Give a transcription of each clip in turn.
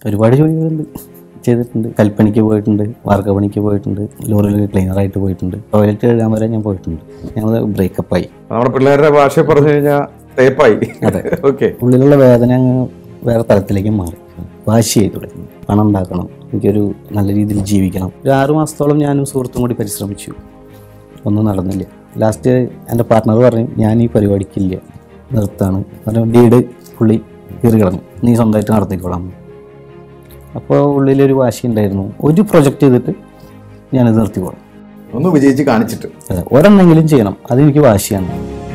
ഒരുപാട് ജോലികളുണ്ട് ചെയ്തിട്ടുണ്ട് കൽപ്പണിക്ക് പോയിട്ടുണ്ട് വാർക്കപ്പണിക്ക് പോയിട്ടുണ്ട് ലോറിയിൽ ക്ലീനറായിട്ട് പോയിട്ടുണ്ട് ടോയ്ലറ്റ് കഴുകാൻ വരെ ഞാൻ പോയിട്ടുണ്ട് ഞങ്ങൾ ബ്രേക്കപ്പായി നമ്മുടെ പിള്ളേരുടെ ഭാഷ പറഞ്ഞു കഴിഞ്ഞാൽ തേപ്പായി അതെ. ഓക്കെ ഉള്ളിലുള്ള വേദന അങ്ങ് വേറെ തലത്തിലേക്ക് മാറി വാശിയായി തുടങ്ങി പണം ഉണ്ടാക്കണം എനിക്കൊരു നല്ല രീതിയിൽ ജീവിക്കണം ഒരു ആറു മാസത്തോളം ഞാനും സുഹൃത്തും കൂടി പരിശ്രമിച്ചു ഒന്നും നടന്നില്ല ലാസ്റ്റ് എൻ്റെ പാർട്ട്ണർ പറഞ്ഞു ഞാൻ ഈ പരിപാടിക്കില്ല നിർത്താണ് കാരണം വീട് പുള്ളി കീറി കിടന്നു നീ സ്വന്തമായിട്ട് നടത്തിക്കോളാം അപ്പോൾ ഉള്ളിലൊരു വാശി ഉണ്ടായിരുന്നു ഒരു പ്രൊജക്റ്റ് ചെയ്തിട്ട് ഞാനിത് നിർത്തിക്കോളാം ഒന്ന് വിജയിച്ച് കാണിച്ചിട്ട് അതെ ഒരെണ്ണെങ്കിലും ചെയ്യണം അതെനിക്ക് വാശിയാണ്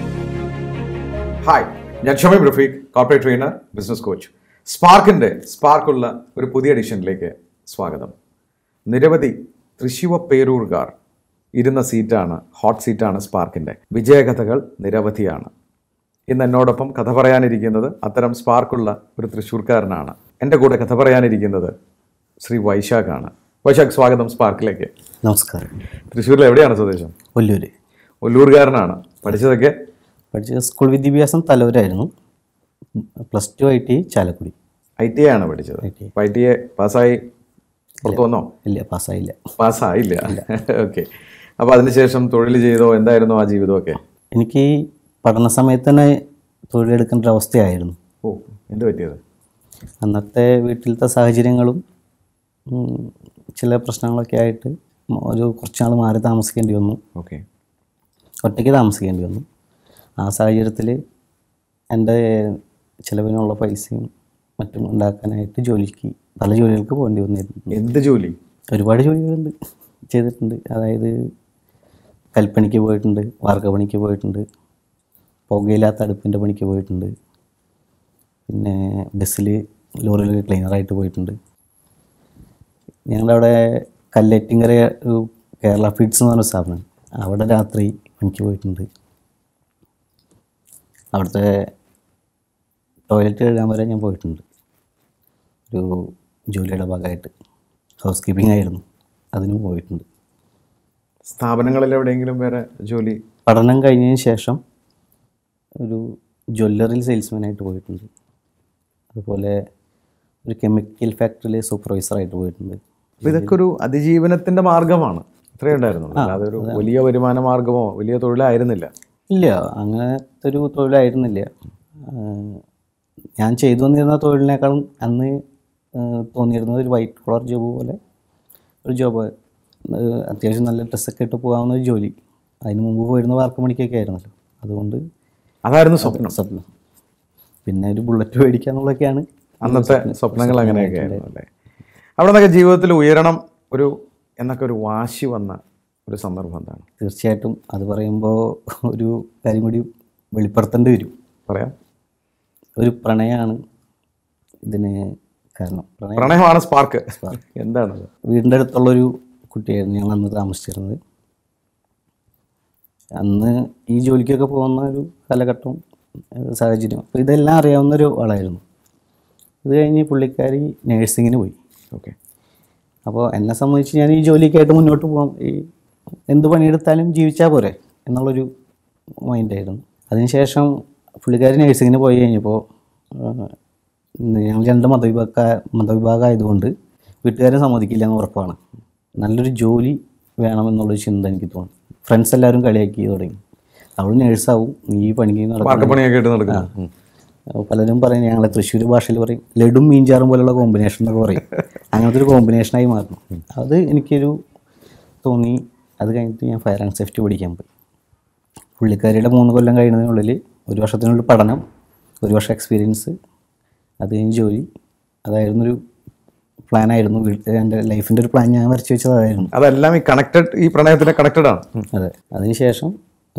ഹായ് ഞാൻ Shameem Rafeeq corporate trainer business coach സ്പാർക്കിന്റെ സ്പാർക്കുള്ള ഒരു പുതിയ എഡിഷനിലേക്ക് സ്വാഗതം നിരവധി തൃശിവ പേരൂർകാർ ഇരുന്ന സീറ്റാണ് ഹോട്ട് സീറ്റാണ് സ്പാർക്കിന്റെ വിജയകഥകൾ നിരവധിയാണ് ഇന്ന് എന്നോടൊപ്പം കഥ പറയാനിരിക്കുന്നത് അത്തരം സ്പാർക്കുള്ള ഒരു തൃശ്ശൂർക്കാരനാണ് എൻ്റെ കൂടെ കഥ പറയാനിരിക്കുന്നത് ശ്രീ വൈശാഖാണ് വൈശാഖ് സ്വാഗതം സ്പാർക്കിലേക്ക് നമസ്കാരം തൃശ്ശൂരിൽ എവിടെയാണ് സ്വദേശം കൊല്ലൂര് ഒല്ലൂർകാരനാണ് പഠിച്ചതൊക്കെ പഠിച്ച സ്കൂൾ വിദ്യാഭ്യാസം തലൂരായിരുന്നു plus two I T Chalakudy I T ആണ് പഠിച്ചത് ITI. അപ്പോൾ ഐ ടി എ പാസ്സായി പുറത്തു വന്നോ ഇല്ല പാസ്സായില്ല പാസ്സായില്ല ഓക്കെ അപ്പോൾ അതിനുശേഷം തൊഴിൽ ചെയ്തോ എന്തായിരുന്നു ആ ജീവിതമൊക്കെ എനിക്ക് ഈ പഠന സമയത്ത് തന്നെ തൊഴിലെടുക്കേണ്ട ഒരു അവസ്ഥയായിരുന്നു ഓ എന്ത് പറ്റിയത് അന്നത്തെ വീട്ടിലത്തെ സാഹചര്യങ്ങളും ഉം, ചില പ്രശ്നങ്ങളൊക്കെ ആയിട്ട് ഒരു കുറച്ചാൾ മാറി താമസിക്കേണ്ടി വന്നു ഓക്കെ ഒറ്റയ്ക്ക് താമസിക്കേണ്ടി വന്നു ആ സാഹചര്യത്തിൽ എൻ്റെ ചിലവിനുള്ള പൈസയും മറ്റും ഉണ്ടാക്കാനായിട്ട് ജോലിക്ക് പല ജോലികൾക്ക് പോകേണ്ടി വന്നിരുന്നു എന്ത് ജോലി ഒരുപാട് ജോലികളുണ്ട് ചെയ്തിട്ടുണ്ട് അതായത് കൽപ്പണിക്ക് പോയിട്ടുണ്ട് വാർക്കപ്പണിക്ക് പോയിട്ടുണ്ട് പുകയില്ലാത്ത അടുപ്പിൻ്റെ പണിക്ക് പോയിട്ടുണ്ട് പിന്നെ ബസ്സിൽ ലോറിയിൽ ക്ലീനറായിട്ട് പോയിട്ടുണ്ട് ഞങ്ങളവിടെ കല്ലേറ്റിങ്കര ഒരു കേരള ഫീഡ്സ് എന്ന് പറഞ്ഞ സ്ഥാപനം അവിടെ രാത്രി പണിക്ക് പോയിട്ടുണ്ട് അവിടുത്തെ ടോയ്ലറ്റ് കഴുകാൻ വരെ ഞാൻ പോയിട്ടുണ്ട് ഒരു ജോലിയുടെ ഭാഗമായിട്ട് ഹൗസ് കീപ്പിംഗ് ആയിരുന്നു അതിനും പോയിട്ടുണ്ട് സ്ഥാപനങ്ങളിൽ എവിടെയെങ്കിലും വേറെ ജോലി പഠനം കഴിഞ്ഞതിന് ശേഷം ഒരു ജ്വല്ലറിയിൽ സെയിൽസ്മാനായിട്ട് പോയിട്ടുണ്ട് അതുപോലെ ഒരു കെമിക്കൽ ഫാക്ടറിയിൽ സൂപ്പർവൈസറായിട്ട് പോയിട്ടുണ്ട് അപ്പോൾ ഇതൊക്കെ ഒരു അതിജീവനത്തിന്റെ മാർഗമാണ് അത്രേ ഉണ്ടായിരുന്നുള്ളൂ അല്ലാതെ ഒരു വലിയ വരുമാന മാർഗമോ വലിയ തൊഴിലായിരുന്നില്ല ഇല്ല അങ്ങനത്തെ ഒരു തൊഴിലായിരുന്നില്ല ആഹ് ഞാൻ ചെയ്തു വന്നിരുന്ന തൊഴിലിനേക്കാളും അന്ന് ആഹ് തോന്നിയിരുന്നത് ഒരു വൈറ്റ് കോളർ ജോബ് പോലെ ഒരു ജോബ് അത്യാവശ്യം നല്ല ഡ്രസ്സൊക്കെ ഇട്ട് പോകാവുന്ന ഒരു ജോലി അതിന് മുമ്പ് പോയിരുന്ന വാർക്ക് മണിക്കൊക്കെ ആയിരുന്നല്ലോ അതുകൊണ്ട് അതായിരുന്നു സ്വപ്നം സ്വപ്നം പിന്നെ ഒരു ബുള്ളറ്റ് മേടിക്കുക എന്നുള്ളതൊക്കെയാണ് അന്നത്തെ സ്വപ്നങ്ങൾ അങ്ങനെയൊക്കെ ആയിരുന്നു അല്ലേ അവിടെ നിന്നൊക്കെ ജീവിതത്തിൽ ഉയരണം ഒരു എന്നൊക്കെ ഒരു വാശി വന്ന ഒരു സന്ദർഭം എന്താണ് തീർച്ചയായിട്ടും അത് പറയുമ്പോൾ ഒരു കാര്യം കൂടി വെളിപ്പെടുത്തേണ്ടി വരും പറയാം ഒരു പ്രണയമാണ് ഇതിന് കാരണം പ്രണയം പ്രണയമാണ് സ്പാർക്ക് എന്താണത് വീടിൻ്റെ അടുത്തുള്ളൊരു കുട്ടിയായിരുന്നു ഞങ്ങൾ അന്ന് താമസിച്ചിരുന്നത് അന്ന് ഈ ജോലിക്കൊക്കെ പോകുന്ന ഒരു കാലഘട്ടവും ഏഹ് സാഹചര്യം അപ്പോൾ ഇതെല്ലാം അറിയാവുന്ന ഒരു ആളായിരുന്നു ഇത് കഴിഞ്ഞ് പുള്ളിക്കാരി നേഴ്സിങ്ങിന് പോയി ഓക്കെ അപ്പോൾ എന്നെ സംബന്ധിച്ച് ഞാൻ ഈ ജോലിക്കായിട്ട് മുന്നോട്ട് പോകാം ഈ എന്ത് പണിയെടുത്താലും ജീവിച്ചാൽ പോരെ എന്നുള്ളൊരു മൈൻഡായിരുന്നു അതിനുശേഷം പുള്ളിക്കാരി നേഴ്സിങ്ങിന് പോയി കഴിഞ്ഞപ്പോൾ ആഹ്, ഞങ്ങൾ രണ്ട് മതവിഭാഗ മതവിഭാഗം ആയതുകൊണ്ട് വീട്ടുകാരെ സമ്മതിക്കില്ല എന്ന് ഉറപ്പാണ് നല്ലൊരു ജോലി വേണമെന്നുള്ളൊരു ചിന്ത എനിക്ക് തോന്നി ഫ്രണ്ട്സ് എല്ലാവരും കളിയാക്കി തുടങ്ങി അവൾ നേഴ്സാവും നീ ഈ പണിക്ക് നടക്കും മാർക്കപ്പണിയൊക്കെ ആയിട്ട് നടക്കുന്നു ഉം. അപ്പോൾ പലരും പറയും ഞങ്ങളെ തൃശ്ശൂർ ഭാഷയിൽ പറയും ലഡും മീൻചാറും പോലുള്ള കോമ്പിനേഷൻ എന്നൊക്കെ പറയും അങ്ങനത്തെ ഒരു കോമ്പിനേഷനായി മാറുന്നു അത് എനിക്കൊരു തോന്നി അത് കഴിഞ്ഞിട്ട് ഞാൻ ഫയർ ആൻഡ് സേഫ്റ്റി പഠിക്കാൻ പോയി പുള്ളിക്കാരിയുടെ മൂന്ന് കൊല്ലം കഴിയുന്നതിനുള്ളിൽ ഒരു വർഷത്തിനുള്ളിൽ പഠനം ഒരു വർഷം എക്സ്പീരിയൻസ് അത് കഴിഞ്ഞ് ജോലി അതായിരുന്നൊരു പ്ലാനായിരുന്നു എൻ്റെ ലൈഫിൻ്റെ ഒരു പ്ലാൻ ഞാൻ വരച്ച് വെച്ചത് അതായിരുന്നു അതെല്ലാം ഈ കണക്റ്റഡ് ഈ പ്രണയത്തിന് കണക്റ്റഡ് ആണ് ഉം. അതെ അതിനുശേഷം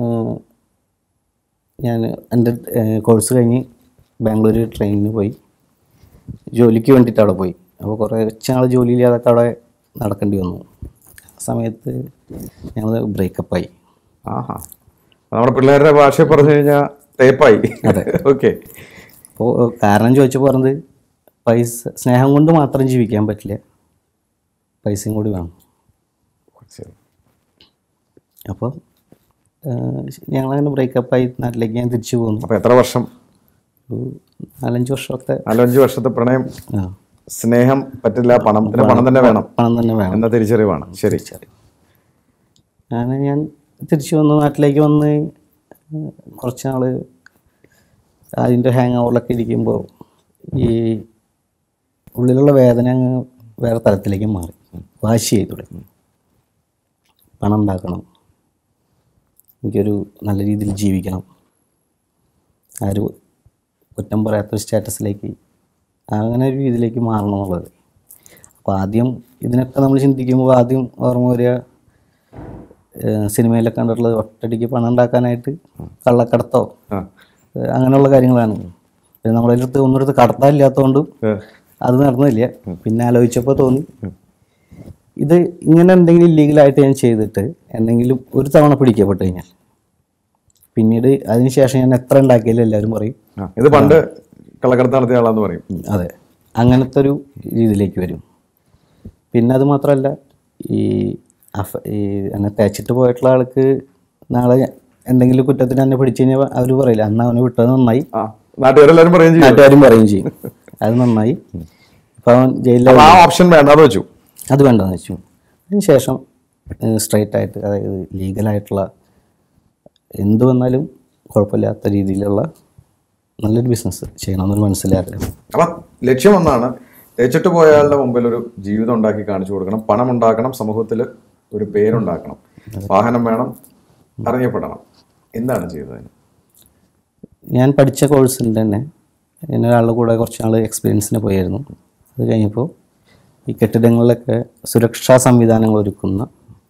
ഞാൻ എൻ്റെ കോഴ്സ് കഴിഞ്ഞ് ബാംഗ്ലൂർ ട്രെയിനിന് പോയി ജോലിക്ക് വേണ്ടിയിട്ട് അവിടെ പോയി അപ്പോൾ കുറേ നാൾ ജോലിയില്ലാതൊക്കെ അവിടെ നടക്കേണ്ടി വന്നു ആ സമയത്ത് ഞങ്ങൾ ബ്രേക്കപ്പായി ആഹാ നമ്മുടെ പിള്ളേരുടെ ഭാഷ പറഞ്ഞു കഴിഞ്ഞാൽ തേപ്പായി അതെ. ഓക്കെ അപ്പോൾ കാരണം ചോദിച്ചപ്പോൾ പറഞ്ഞത് പൈസ സ്നേഹം കൊണ്ട് മാത്രം ജീവിക്കാൻ പറ്റില്ല പൈസയും കൂടി വേണം ശരി അപ്പോൾ ഞങ്ങളങ്ങനെ ബ്രേക്കപ്പായി നാട്ടിലേക്ക് ഞാൻ തിരിച്ചു പോന്നു അപ്പോൾ എത്ര വർഷം ഒരു നാലഞ്ച് വർഷത്തെ നാലഞ്ച് വർഷത്തെ പ്രണയം ആ സ്നേഹം പറ്റില്ല പണത്തിന് പണം തന്നെ വേണം പണം തന്നെ വേണം എന്ന തിരിച്ചറിവാണ് ശരി അങ്ങനെ ഞാൻ തിരിച്ചു വന്ന് നാട്ടിലേക്ക് വന്ന് കുറച്ച് നാൾ അതിൻ്റെ ഹാങ് ഓവറിലൊക്കെ ഇരിക്കുമ്പോൾ ഈ ഉള്ളിലുള്ള വേദന അങ്ങ് വേറെ തലത്തിലേക്ക് മാറി വാശി ചെയ്തു തുടങ്ങി പണം ഉണ്ടാക്കണം എനിക്കൊരു നല്ല രീതിയിൽ ജീവിക്കണം ആരും കുറ്റം പറയാത്തൊരു സ്റ്റാറ്റസിലേക്ക് അങ്ങനെ ഒരു രീതിയിലേക്ക് മാറണം എന്നുള്ളത് അപ്പോൾ ആദ്യം ഇതിനൊക്കെ നമ്മൾ ചിന്തിക്കുമ്പോൾ ആദ്യം ഓർമ്മ വരിക ഏഹ് സിനിമയിലൊക്കെ കണ്ടിട്ടുള്ളത് ഒറ്റടിക്ക് പണം ഉണ്ടാക്കാനായിട്ട് കള്ളക്കടത്തോ ആ ഏഹ് അങ്ങനെയുള്ള കാര്യങ്ങളാണ് പിന്നെ നമ്മളെ അടുത്ത് ഒന്നും അടുത്ത് കടത്താനില്ലാത്തതുകൊണ്ടും ഏ, അത് നടന്നില്ല പിന്നെ ആലോചിച്ചപ്പോൾ തോന്നി ഇത് ഇങ്ങനെ എന്തെങ്കിലും ഇല്ലീഗലായിട്ട് ഞാൻ ചെയ്തിട്ട് എന്തെങ്കിലും ഒരു തവണ പിടിക്കപ്പെട്ട് കഴിഞ്ഞാൽ പിന്നീട് അതിന് ശേഷം ഞാൻ എത്ര ഉണ്ടാക്കിയാലും എല്ലാവരും പറയും ആ, ഇത് പണ്ട് കള്ളക്കടത്ത് നടത്തിയ ആളാന്ന് പറയും അതെ അങ്ങനത്തെ ഒരു രീതിയിലേക്ക് വരും പിന്നെ അത് മാത്രമല്ല ഈ അഫ ഈ എന്നെ തേച്ചിട്ട് പോയിട്ടുള്ള ആൾക്ക് നാളെ എന്തെങ്കിലും കുറ്റത്തിന് എന്നെ പിടിച്ചു കഴിഞ്ഞാൽ അവർ പറയില്ല അന്ന് അവനെ വിട്ടത് നന്നായി ആ നാട്ടുകാരെല്ലാരും പറയും ചെയ്യും നാട്ടുകാരും പറയും ചെയ്യും അത് നന്നായി ഇപ്പം അവൻ ജയിലിൽ അപ്പൊ ആ ഓപ്ഷൻ വേണ്ടാന്ന് വെച്ചു അത് വേണ്ടെന്ന് വെച്ചു അതിന് ശേഷം സ്ട്രൈറ്റ് ആയിട്ട് അതായത് ലീഗലായിട്ടുള്ള എന്ത് വന്നാലും കുഴപ്പമില്ലാത്ത രീതിയിലുള്ള നല്ലൊരു ബിസിനസ് ചെയ്യണമെന്നൊരു മനസ്സിലാക്കുക അപ്പൊ ലക്ഷ്യം ഒന്നാണ് തേച്ചിട്ട് പോയാളുടെ മുമ്പിൽ ഒരു ജീവിതം ഉണ്ടാക്കി കാണിച്ചു കൊടുക്കണം പണം ഉണ്ടാക്കണം സമൂഹത്തിൽ ഒരു പേരുണ്ടാക്കണം വാഹനം വേണം അറിയപ്പെടണം എന്താണ് ചെയ്തത് ഞാൻ പഠിച്ച കോഴ്സിൽ തന്നെ ഞാൻ ഒരാളുടെ കൂടെ കുറച്ച് നാൾ എക്സ്പീരിയൻസിന് പോയായിരുന്നു അത് കഴിഞ്ഞപ്പോൾ ഈ കെട്ടിടങ്ങളിലൊക്കെ സുരക്ഷാ സംവിധാനങ്ങൾ ഒരുക്കുന്ന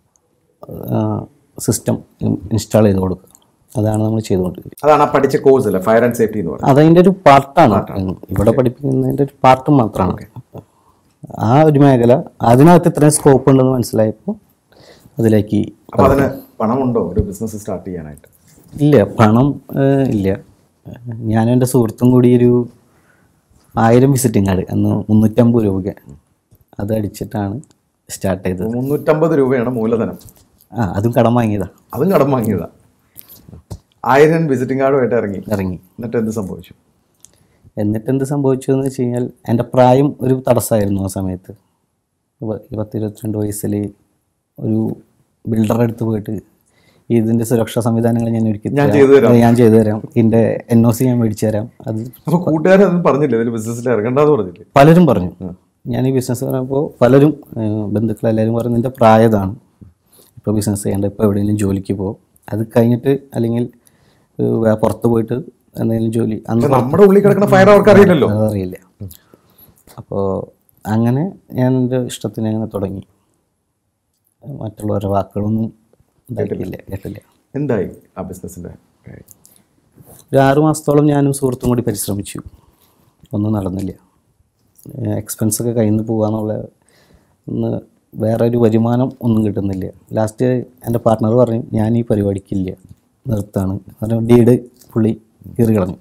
സിസ്റ്റം ഇൻസ്റ്റാൾ ചെയ്ത് കൊടുക്കുക അതാണ് നമ്മൾ ചെയ്തുകൊണ്ടിരിക്കുന്നത് അതാണ് ആ പഠിച്ച കോഴ്സ് അല്ലേ ഫയർ ആൻഡ് സേഫ്റ്റി എന്ന് പറയുന്നത് അതതിൻ്റെ ഒരു പാർട്ടാണ് ഇവിടെ പഠിപ്പിക്കുന്നതിൻ്റെ ഒരു പാർട്ട് മാത്രമാണ് ആ ഒരു മേഖല അതിനകത്ത് ഇത്രയും സ്കോപ്പ് ഉണ്ടെന്ന് മനസ്സിലായപ്പോൾ അതിലേക്ക് അപ്പൊ അതിന് പണമുണ്ടോ ഒരു ബിസിനസ് സ്റ്റാർട്ട് ചെയ്യാനായിട്ട് ഇല്ല പണം ഏഹ്, ഇല്ല ഞാനും എൻ്റെ സുഹൃത്തും കൂടി ഒരു ആയിരം വിസിറ്റിംഗ് കാർഡ് അന്ന് മുന്നൂറ്റമ്പത് രൂപയ്ക്ക് അത് അടിച്ചിട്ടാണ് സ്റ്റാർട്ട് ചെയ്തത് മുന്നൂറ്റമ്പത് രൂപയാണ് മൂലധനം ആ അതും കടം വാങ്ങിയതാ അതും കടം വാങ്ങിയതാ ആയിരം വിസിറ്റിംഗ് കാർഡുമായിട്ട് ഇറങ്ങി ഇറങ്ങി എന്നിട്ട് എന്ത് സംഭവിച്ചു എന്നിട്ട് എന്ത് സംഭവിച്ചു എന്ന് വെച്ച് കഴിഞ്ഞാൽ എൻ്റെ പ്രായം ഒരു തടസ്സമായിരുന്നു ആ സമയത്ത് ഇപ്പ- ഈ പത്ത് ഇരുപത്തിരണ്ട് വയസ്സിൽ ഒരു ബിൽഡറുടെ അടുത്ത് പോയിട്ട് ഇതിൻ്റെ സുരക്ഷാ സംവിധാനങ്ങൾ ഞാൻ ഒരുക്കി ഞാൻ തരാം. ചെയ്തു തരാം. ഞാൻ ചെയ്തു തരാം ഇതിൻ്റെ എൻ ഒ സി ഞാൻ മേടിച്ചു തരാം അത് അപ്പൊ കൂട്ടുകാരൊന്നും പറഞ്ഞില്ലേ ഇതിൽ ബിസിനസ്സിൽ ഇറങ്ങണ്ടെന്ന് പറഞ്ഞില്ലേ പലരും പറഞ്ഞു ഞാൻ ഈ ബിസിനസ് പറയുമ്പോൾ പലരും ഏഹ്, ബന്ധുക്കളെല്ലാവരും പറഞ്ഞു നിൻ്റെ പ്രായതാണ് ഇപ്പോൾ ബിസിനസ് ചെയ്യേണ്ട ഇപ്പോൾ എവിടെയെങ്കിലും ജോലിക്ക് പോകും അത് കഴിഞ്ഞിട്ട് അല്ലെങ്കിൽ ഏഹ്, വേ- പുറത്ത് പോയിട്ട് എന്തെങ്കിലും ജോലി അന്ന് പക്ഷെ നമ്മുടെ ഉള്ളിൽ കിടക്കുന്ന ഫയർ അവർക്ക് അറിയില്ലല്ലോ അതറിയില്ല അപ്പോൾ അങ്ങനെ ഞാൻ എൻ്റെ ഇഷ്ടത്തിന് അങ്ങനെ തുടങ്ങി മറ്റുള്ളവരുടെ വാക്കുകളൊന്നും ഇതാക്കിയില്ല കേട്ടില്ല എന്തായി ആ ബിസിനസിന്റെ കാര്യം? ഒരു ആറു മാസത്തോളം ഞാനും സുഹൃത്തും കൂടി പരിശ്രമിച്ചു ഒന്നും നടന്നില്ല എക്സ്പെൻസ് ഒക്കെ കയ്യിൽ നിന്ന് പോകാന്നുള്ള ഒന്ന് വേറെ ഒരു വരുമാനം ഒന്നും കിട്ടുന്നില്ല ലാസ്റ്റ് എൻ്റെ പാർട്ട്ണർ പറഞ്ഞു ഞാൻ ഈ പരിപാടിക്കില്ല നിർത്താണ് കാരണം ഡീഡ് പുള്ളി കീറി കളഞ്ഞു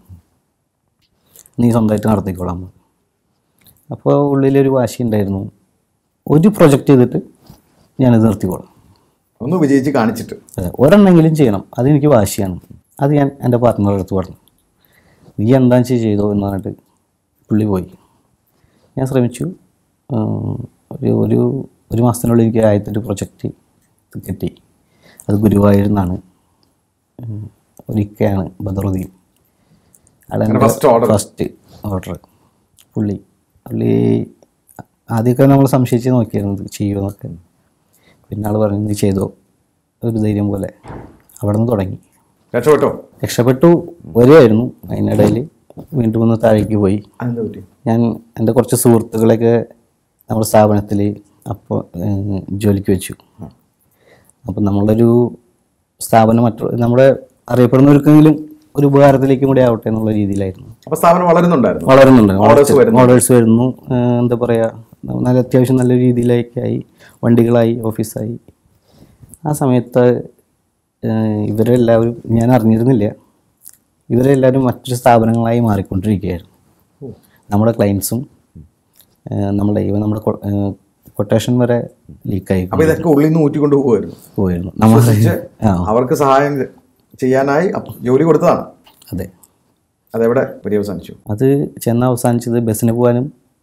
നീ സ്വന്തമായിട്ട് നടത്തിക്കോളാം എന്ന്. അപ്പോൾ ഉള്ളിലൊരു വാശി ഉണ്ടായിരുന്നു ഒരു പ്രൊജക്റ്റ് ചെയ്തിട്ട് ഞാനിത് നിർത്തിക്കോളാം ഒന്ന് വിജയിച്ച് കാണിച്ചിട്ട് അതെ, ഒരെണ്ണെങ്കിലും ചെയ്യണം അതെനിക്ക് വാശിയാണ് അത് ഞാൻ എൻ്റെ പാർട്ട്ണറുടെ അടുത്ത് പറഞ്ഞു നീ എന്താ വെച്ചാൽ ചെയ്തോ എന്ന് പറഞ്ഞിട്ട് പുള്ളി പോയി ഞാൻ ശ്രമിച്ചു ഉം, ഒരു ഒരു ഒരു മാസത്തിനുള്ളിൽ എനിക്ക് ആദ്യത്തെ ഒരു പ്രൊജക്റ്റ് കിട്ടി അത് ഗുരുവായൂരിൽ നിന്നാണ് ഉം, ഒരു ഇക്കയാണ് ബദറുദ്ദീൻ അങ്ങനെ first order. ഫസ്റ്റ് ഓർഡർ പുള്ളി പുള്ളി ആദ്യമൊക്കെ നമ്മൾ സംശയിച്ച് നോക്കിയായിരുന്നു ഇത് ചെയ്യുമെന്നൊക്കെ പിന്നെ ആൾ പറഞ്ഞു നീ ചെയ്തോ ഒരു ധൈര്യം പോലെ അവിടെ നിന്ന് തുടങ്ങി രക്ഷപ്പെട്ടോ രക്ഷപ്പെട്ടു വരികയായിരുന്നു അതിനിടയിൽ വീണ്ടും ഒന്ന് താഴേക്ക് പോയി അതെന്താ പറ്റി ഞാൻ എൻ്റെ കുറച്ച് സുഹൃത്തുക്കളെയൊക്കെ നമ്മുടെ സ്ഥാപനത്തിൽ അപ്പോൾ ഏഹ്, ജോലിക്ക് വെച്ചു അപ്പം നമ്മളൊരു സ്ഥാപനം മറ്റു നമ്മുടെ അറിയപ്പെടുന്നവർക്കെങ്കിലും ഒരു ഉപകാരത്തിലേക്കും കൂടി ആവട്ടെ എന്നുള്ള രീതിയിലായിരുന്നു അപ്പൊ സ്ഥാപനം വളരുന്നുണ്ടായിരുന്നു വളരുന്നുണ്ട് Orders വരുന്നു. ഓർഡേഴ്സ് വരുന്നു ഏഹ്, എന്താ പറയുക നല്ല അത്യാവശ്യം നല്ല രീതിയിലേക്കായി വണ്ടികളായി ഓഫീസായി ആ സമയത്ത് ഏഹ്, ഇവരെല്ലാവരും ഞാൻ അറിഞ്ഞിരുന്നില്ല ഇവരെല്ലാവരും മറ്റൊരു സ്ഥാപനങ്ങളായി മാറിക്കൊണ്ടിരിക്കുകയായിരുന്നു നമ്മുടെ ക്ലയൻസും നമ്മുടെ ഇവ നമ്മുടെ കൊട്ടേഷൻ വരെ ലീക്കായി അപ്പൊ ഇതൊക്കെ ഉള്ളിൽ നിന്ന് ഊറ്റിക്കൊണ്ട് പോകുമായിരുന്നു പോയിരുന്നു നമ്മൾ ആ അവർക്ക് സഹായം ചെയ്യാനായി അപ്പ- ജോലി കൊടുത്തതാണ് അതെ അതെവിടെ പര്യവസാനിച്ചു അത് ചെന്ന് അവസാനിച്ചത് ബസ്സിന് പോകാനും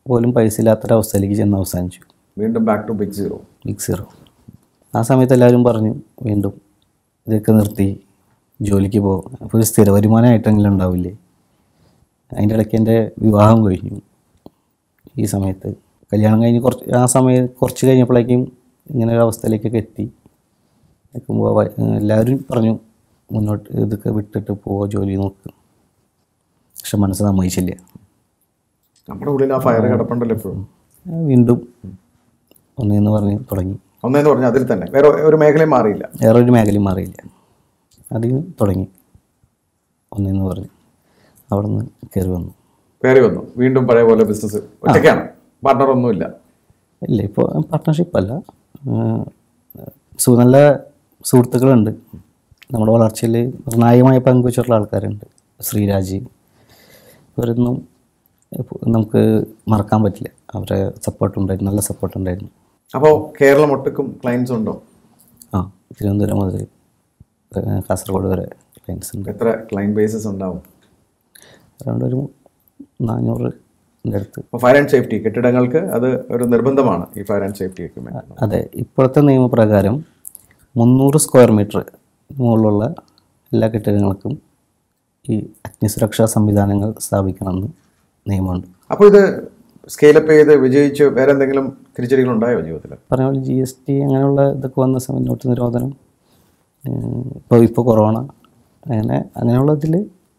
പോലും പൈസ ഇല്ലാത്തൊരവസ്ഥയിലേക്ക് ചെന്ന് അവസാനിച്ചു വീണ്ടും back to big zero big zero ആ സമയത്ത് എല്ലാവരും പറഞ്ഞു വീണ്ടും ഇതൊക്കെ നിർത്തി ജോലിക്ക് പോകും അപ്പോൾ ഒരു സ്ഥിര വരുമാനമായിട്ടെങ്കിലും ഉണ്ടാവില്ലേ അതിൻ്റെ ഇടയ്ക്ക് എൻ്റെ വിവാഹം കഴിഞ്ഞു ഈ സമയത്ത് കല്യാണം കഴിഞ്ഞ് കുറച്ച് ആ സമയം കുറച്ച് കഴിഞ്ഞപ്പോഴേക്കും ഇങ്ങനെ ഒരു അവസ്ഥയിലേക്കൊക്കെ എത്തി നിൽക്കുമ്പോൾ വ- എല്ലാവരും പറഞ്ഞു മുന്നോട്ട് ഇതൊക്കെ വിട്ടിട്ട് പോവോ ജോലി നോക്ക് പക്ഷെ മനസ്സ് സമ്മതിച്ചില്ല നമ്മുടെ ഉള്ളിൽ ആ ഫയർ കിടപ്പുണ്ടല്ലോ എപ്പോഴും വീണ്ടും ഒന്നേന്ന് പറഞ്ഞ് തുടങ്ങി ഒന്നേന്ന് പറഞ്ഞാൽ അതിൽ തന്നെ വേറെ ഒരു മേഖലയും മാറിയില്ല വേറെ ഒരു മേഖലയും മാറിയില്ല അതിന് തുടങ്ങി ഒന്നേന്ന് പറഞ്ഞു അവിടെ നിന്ന് കയറി വന്നു കയറി വന്നു വീണ്ടും പഴയ പോലെ ബിസിനസ് ഒറ്റയ്ക്കാണ് പാർട്ണർ ഒന്നുമില്ല ഇല്ല ഇപ്പോൾ പാർട്ട്ണർഷിപ്പ് അല്ല ഏഹ് സു നല്ല സുഹൃത്തുക്കളുണ്ട് നമ്മുടെ വളർച്ചയിൽ നിർണായകമായ പങ്കുവച്ചിട്ടുള്ള ആൾക്കാരുണ്ട് ശ്രീരാജ് ഇവരൊന്നും ഇപ്പൊ നമുക്ക് മറക്കാൻ പറ്റില്ല അവരെ സപ്പോർട്ട് ഉണ്ടായിരുന്നു നല്ല സപ്പോർട്ട് ഉണ്ടായിരുന്നു അപ്പോൾ കേരളം ഒട്ടുക്കും ക്ലയൻസ് ഉണ്ടോ ആ തിരുവനന്തപുരം മുതൽ ഏഹ് കാസർഗോഡ് വരെ ക്ലയൻസ് ഉണ്ട് എത്ര ക്ലയൻറ്റ് ബേസസ് ഉണ്ടാവും അറൗണ്ട് ഒരു നാനൂറിൻ്റെ അടുത്ത് അപ്പോൾ ഫയർ ആൻഡ് സേഫ്റ്റി കെട്ടിടങ്ങൾക്ക് അത് ഒരു നിർബന്ധമാണ് ഈ ഫയർ ആൻഡ് സേഫ്റ്റി എക്യുപ്മെൻറ്റ് അതെ ഇപ്പോഴത്തെ നിയമപ്രകാരം മുന്നൂറ് സ്ക്വയർ മീറ്റർ മുകളിലുള്ള എല്ലാ കെട്ടിടങ്ങൾക്കും ഈ അഗ്നിസുരക്ഷാ സംവിധാനങ്ങൾ സ്ഥാപിക്കണമെന്ന് നിയമമുണ്ട് അപ്പോൾ ഇത് സ്കെയിലപ്പ് ചെയ്ത് വിജയിച്ച് വേറെ എന്തെങ്കിലും തിരിച്ചടികൾ ഉണ്ടായോ ജീവിതത്തിൽ പറഞ്ഞ പോലെ ജി എസ് ടി അങ്ങനെയുള്ള ഇതൊക്കെ വന്ന സമയം നോട്ട് നിരോധനം ഇപ്പോൾ ഇപ്പോൾ കൊറോണ അങ്ങനെ അങ്ങനെയുള്ള ഇതിൽ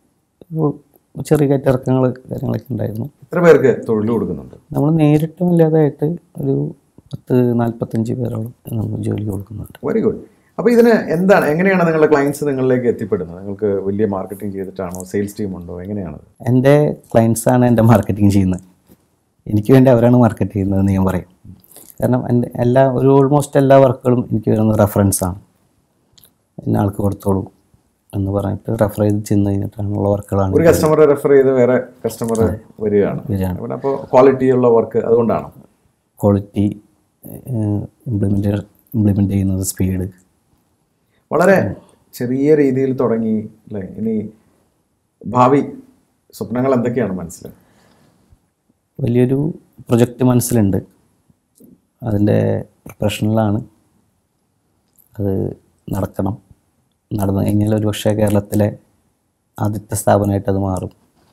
ചെറിയ കയറ്റിറക്കങ്ങൾ കാര്യങ്ങളൊക്കെ ഉണ്ടായിരുന്നു എത്ര പേർക്ക് തൊഴിൽ കൊടുക്കുന്നുണ്ട് നമ്മൾ നേരിട്ടും ഇല്ലാതായിട്ട് ഒരു പത്ത് നാൽപ്പത്തഞ്ച് പേരോളം നമ്മൾ ജോലി കൊടുക്കുന്നുണ്ട് വെരി ഗുഡ് അപ്പോൾ ഇതിന് എന്താണ് എങ്ങനെയാണ് നിങ്ങളുടെ ക്ലയൻസ് നിങ്ങളിലേക്ക് എത്തിപ്പെടുന്നത് നിങ്ങൾക്ക് വലിയ മാർക്കറ്റിംഗ് ചെയ്തിട്ടാണോ സെയിൽസ് ടീം ഉണ്ടോ എങ്ങനെയാണ് എൻ്റെ ക്ലയൻസാണ് എൻ്റെ മാർക്കറ്റിംഗ് ചെയ്യുന്നത് എനിക്ക് വേണ്ടി അവരാണ് മാർക്കറ്റ് ചെയ്യുന്നതെന്ന് ഞാൻ പറയും കാരണം എൻ്റെ എല്ലാ ഒരു ഓൾമോസ്റ്റ് എല്ലാ വർക്കുകളും എനിക്ക് വരുന്നത് റെഫറൻസാണ് ഇന്ന ആൾക്ക് കൊടുത്തോളൂ എന്ന് പറഞ്ഞിട്ട് റെഫർ ചെയ്ത് ചെന്ന് കഴിഞ്ഞിട്ടാണുള്ള വർക്കുകളാണ് ഒരു കസ്റ്റമറെ റെഫർ ചെയ്ത് വേറെ കസ്റ്റമർ വരികയാണ് വരികയാണ്. അവിടെ അപ്പോൾ ക്വാളിറ്റി ഉള്ള വർക്ക് അതുകൊണ്ടാണ് ക്വാളിറ്റി ഇംപ്ലിമെൻ്റ് ഇംപ്ലിമെൻ്റ് ചെയ്യുന്നത് സ്പീഡ് വളരെ ചെറിയ രീതിയിൽ തുടങ്ങി അല്ലേ ഇനി ഭാവി സ്വപ്നങ്ങൾ എന്തൊക്കെയാണ് മനസ്സിൽ വലിയൊരു പ്രൊജക്റ്റ് മനസ്സിലുണ്ട് അതിൻ്റെ പ്രൊഫഷണലാണ് അത് നടക്കണം നടന്നു കഴിഞ്ഞാൽ ഒരു പക്ഷേ കേരളത്തിലെ ആദ്യത്തെ സ്ഥാപനമായിട്ട് അത് മാറും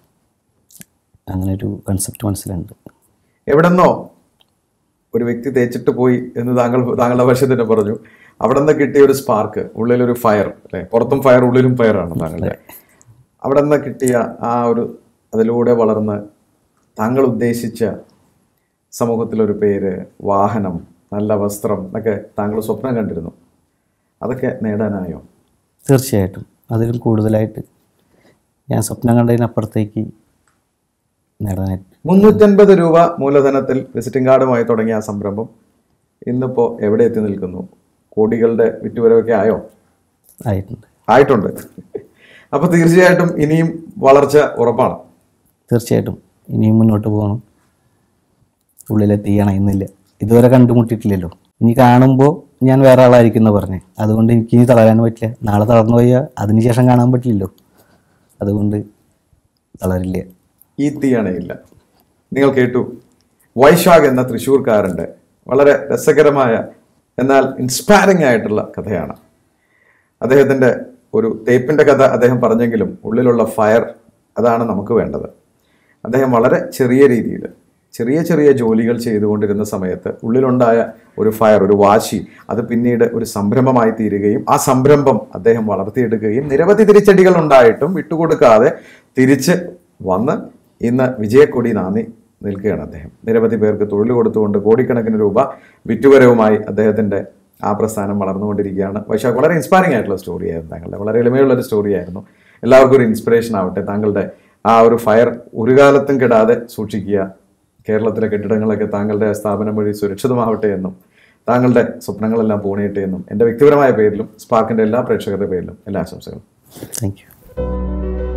അങ്ങനെ ഒരു കൺസെപ്റ്റ് മനസ്സിലുണ്ട് എവിടെന്നോ ഒരു വ്യക്തി തേച്ചിട്ട് പോയി എന്ന് താങ്കൾ താങ്കളുടെ ഭാഷ തന്നെ പറഞ്ഞു അവിടെ നിന്ന് കിട്ടിയ ഒരു സ്പാർക്ക് ഉള്ളിലൊരു ഫയർ അല്ലേ പുറത്തും ഫയർ ഉള്ളിലും ഫയറാണ് താങ്കളുടെ അവിടെ നിന്ന് കിട്ടിയ ആ ഒരു അതിലൂടെ വളർന്ന് താങ്കൾ ഉദ്ദേശിച്ച സമൂഹത്തിലൊരു പേര് വാഹനം നല്ല വസ്ത്രം എന്നൊക്കെ താങ്കൾ സ്വപ്നം കണ്ടിരുന്നു അതൊക്കെ നേടാനായോ തീർച്ചയായിട്ടും അതിലും കൂടുതലായിട്ട് ഞാൻ സ്വപ്നം കണ്ടതിനപ്പുറത്തേക്ക് നേടാനായിട്ട് മുന്നൂറ്റൻപത് രൂപ മൂലധനത്തിൽ വിസിറ്റിംഗ് കാർഡുമായി തുടങ്ങിയ ആ സംരംഭം ഇന്നിപ്പോൾ എവിടെ എത്തി നിൽക്കുന്നു കോടികളുടെ വിറ്റുവരവൊക്കെ ആയോ ആയിട്ടുണ്ട് ആയിട്ടുണ്ട് അപ്പോൾ തീർച്ചയായിട്ടും ഇനിയും വളർച്ച ഉറപ്പാണ് തീർച്ചയായിട്ടും ഇനിയും മുന്നോട്ട് പോകണം ഉള്ളിലെ തീ അണയുന്നില്ല ഇതുവരെ കണ്ടുമുട്ടിയിട്ടില്ലല്ലോ ഇനി കാണുമ്പോൾ ഞാൻ വേറെ ആളായിരിക്കും എന്ന് പറഞ്ഞേ അതുകൊണ്ട് എനിക്ക് ഇനി തളരാൻ പറ്റില്ല നാളെ തളർന്നു പോയാൽ അതിനുശേഷം കാണാൻ പറ്റില്ലല്ലോ അതുകൊണ്ട് തളരില്ല ഈ തീയണയില്ല നിങ്ങൾ കേട്ടു വൈശാഖ് എന്ന തൃശ്ശൂർക്കാരൻ്റെ വളരെ രസകരമായ എന്നാൽ ഇൻസ്പയറിംഗ് ആയിട്ടുള്ള കഥയാണ് അദ്ദേഹത്തിൻ്റെ ഒരു തേപ്പിൻ്റെ കഥ അദ്ദേഹം പറഞ്ഞെങ്കിലും ഉള്ളിലുള്ള ഫയർ അതാണ് നമുക്ക് വേണ്ടത് അദ്ദേഹം വളരെ ചെറിയ രീതിയിൽ ചെറിയ ചെറിയ ജോലികൾ ചെയ്തുകൊണ്ടിരുന്ന സമയത്ത് ഉള്ളിലുണ്ടായ ഒരു ഫയർ ഒരു വാശി അത് പിന്നീട് ഒരു സംരംഭമായി തീരുകയും ആ സംരംഭം അദ്ദേഹം വളർത്തിയെടുക്കുകയും നിരവധി തിരിച്ചടികൾ ഉണ്ടായിട്ടും വിട്ടുകൊടുക്കാതെ തിരിച്ച് വന്ന് ഇന്ന് വിജയക്കൊടി നാന്ദി നിൽക്കുകയാണ് അദ്ദേഹം നിരവധി പേർക്ക് തൊഴിൽ കൊടുത്തുകൊണ്ട് കോടിക്കണക്കിന് രൂപ വിറ്റുവരവുമായി അദ്ദേഹത്തിൻ്റെ ആ പ്രസ്ഥാനം വളർന്നുകൊണ്ടിരിക്കുകയാണ് വൈശാഖ് വളരെ ഇൻസ്പയറിംഗ് ആയിട്ടുള്ള സ്റ്റോറി ആയിരുന്നു താങ്കളുടെ വളരെ എളിമയുള്ള ഒരു സ്റ്റോറി ആയിരുന്നു എല്ലാവർക്കും ഒരു ഇൻസ്പിറേഷൻ ആവട്ടെ താങ്കളുടെ ആ ഒരു ഫയർ ഒരു കാലത്തും കെടാതെ സൂക്ഷിക്കുക കേരളത്തിലെ കെട്ടിടങ്ങളൊക്കെ താങ്കളുടെ സ്ഥാപനം വഴി സുരക്ഷിതമാവട്ടെ എന്നും താങ്കളുടെ സ്വപ്നങ്ങളെല്ലാം പൂണിയട്ടെ എന്നും എൻ്റെ വ്യക്തിപരമായ പേരിലും സ്പാർക്കിൻ്റെ എല്ലാ പ്രേക്ഷകരുടെ പേരിലും എല്ലാ ആശംസകളും താങ്ക് യു